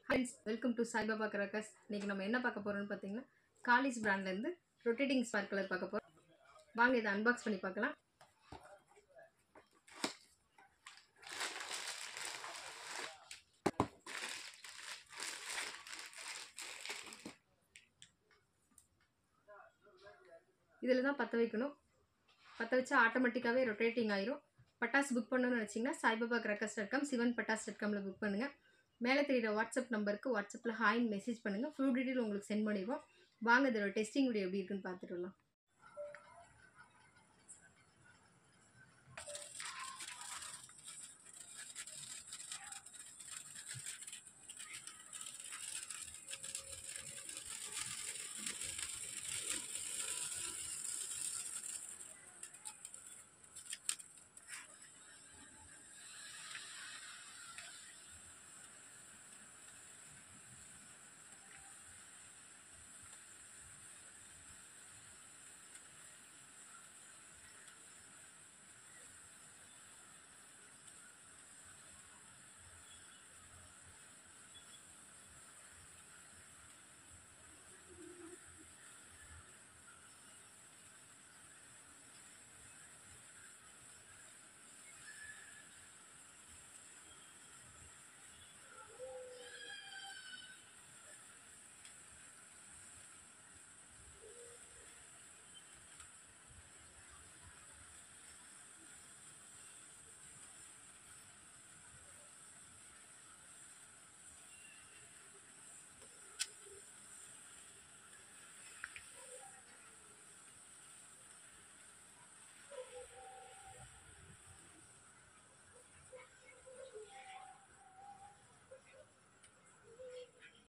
friends welcome to Saibaba crackers இன்னைக்கு நம்ம என்ன பார்க்க போறோம்னு பார்த்தீங்கன்னா காலிஸ் பிராண்ட்லேருந்து ரொட்டேட்டிங் ஸ்பார்க் கலர் பார்க்க போகிறோம் வாங்க இதை அன்பாக்ஸ் பண்ணி பார்க்கலாம் இதில் தான் பற்ற வைக்கணும் பற்ற வச்சா ஆட்டோமேட்டிக்காகவே ரொட்டேட்டிங் ஆயிரும் பட்டாசு புக் பண்ணணும்னு நினச்சிங்கன்னா Saibaba crackers dot com Sivan Pattas dot காமில் புக் பண்ணுங்கள் மேலே தெரியுற வாட்ஸ்அப் நம்பருக்கு வாட்ஸ்அப்பில் ஹாய்னு மெசேஜ் பண்ணுங்கள் ஃபுல் டீட்டெயில் உங்களுக்கு சென்ட் பண்ணிடுவோம் வாங்க இதோட டெஸ்டிங் வீடியோ எப்படி இருக்குன்னு பார்த்துட்டு வரலாம்